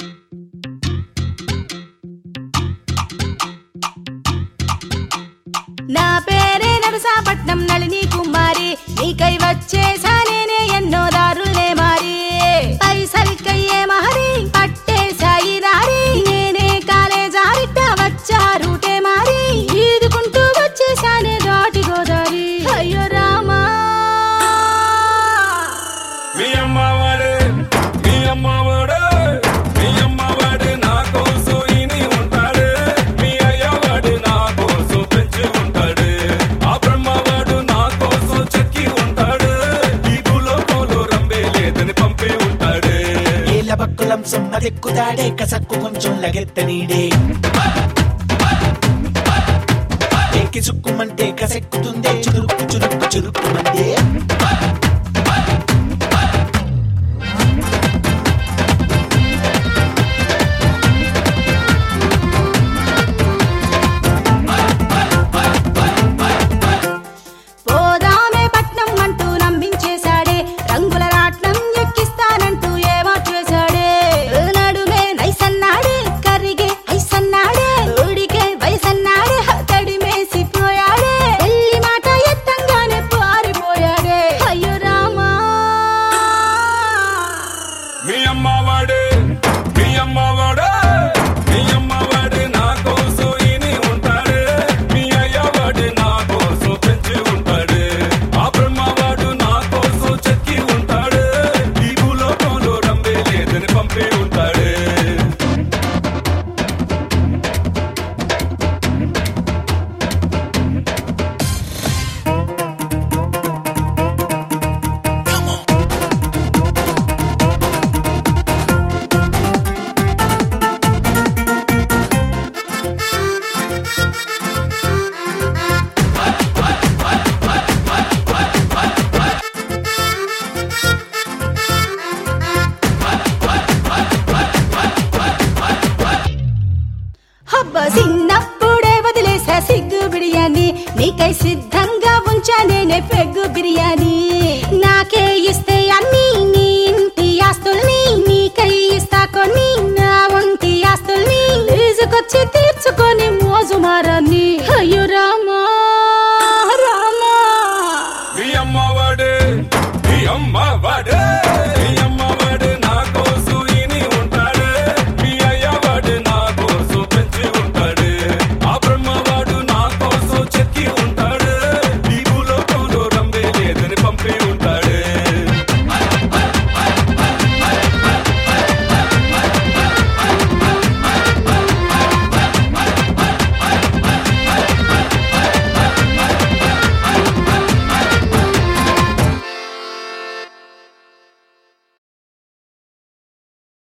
నా పేరే నరసాపట్నం నళిని కుమారి నీకై వచ్చేసా నేనే ఎన్నో దారులే మారి పైసల్కయ్యే మహరి పట్టేశాయి దారి నేనే కాలేజారిట వచ్చా రూటే మారి ఈదుకుంటూ వచ్చేసానే దాటి గోదారి అయ్యో రామా మీ అమ్మవాడే మీ అమ్మవాడే మీ అమ్మవాడే నా కోసం ఇని ఉంటాడు మీ అయ్యవాడు నా కోసం పెంచి ఉంటాడు ఆ బ్రహ్మవాడు నా కోసం చెక్కి ఉంటాడు ఈ భూలోకంలో రంబే లేదని పంపి ఉంటాడు ఏళ్ళ బక్కులం సొమ్మదెక్కుతాడే కసక్కు కొంచెం లగెత్తనీడే ఎక్కి సుక్కుమంటే కసెక్కుతుందే చురుక్కు చురుక్కు చురుక్కుమందే పోదామే పట్నం అంటూ నమ్మించేశాడే రంగుల రాట్నం ఎక్కిస్తానంటూ ఏమో చేశాడే నడుమే నైసన్నాడే కరిగే ఐసన్నాడే ఊడికే వయసన్నాడే తడిమేసిపోయాడే పెళ్లి మాట ఎత్తంగానే పారిపోయాడే అయ్యో రామా మీ అమ్మవాడే మీ అమ్మవాడే మీ అమ్మవాడే నా కోసం ఇని ఉంటాడు మీ అయ్యవాడు నా కోసం పెంచి ఉంటాడు ఆ బ్రహ్మవాడు నా కోసం చెక్కి ఉంటాడు ఈ భూలోకంలో రంబే లేదని పంపి ఉంటాడు